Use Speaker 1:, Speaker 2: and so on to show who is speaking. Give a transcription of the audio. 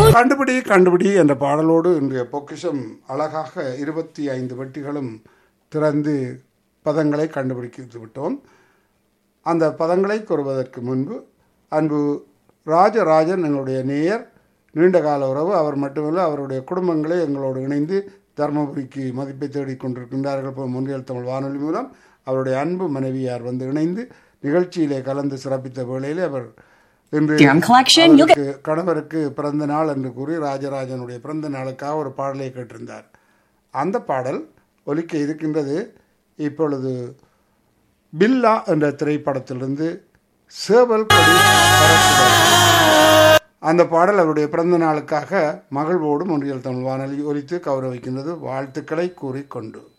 Speaker 1: கண்டுபிடி கண்டுபிடி என்ற பாடலோடு இன்றைய பொக்கிஷம் அழகாக இருபத்தி ஐந்து வெட்டிகளும் திறந்து பதங்களை கண்டுபிடித்து விட்டோம் அந்த பதங்களை கூறுவதற்கு முன்பு அன்பு ராஜராஜன் எங்களுடைய நேயர் நீண்ட கால உறவு அவர் மட்டுமல்ல அவருடைய குடும்பங்களே எங்களோடு இணைந்து தருமபுரிக்கு மதிப்பை தேடிக் கொண்டிருக்கின்றார்கள் இப்போ முன்னியல் தமிழ் வானொலி மூலம் அவருடைய அன்பு மனைவியார் வந்து இணைந்து நிகழ்ச்சியிலே கலந்து சிறப்பித்த வேளையிலே அவர் இன்று
Speaker 2: Serum collection, you'll get-
Speaker 1: அவருக்கு கணவருக்கு பிறந்த நாள் என்று கூறி ராஜராஜனுடைய பிறந்த நாளுக்காக ஒரு பாடலை கேட்டிருந்தார் அந்த பாடல் ஒலிக்க இருக்கின்றது இப்பொழுது பில்லா என்ற திரைப்படத்திலிருந்து சேவல் கொடி பறக்குதல். அந்த பாடல் அவருடைய பிறந்த நாளுக்காக மகிழ்வோடு ஒன்றியல் தமிழ் வானொலி ஒலித்து கௌரவிக்கின்றது வாழ்த்துக்களை கூறிக்கொண்டு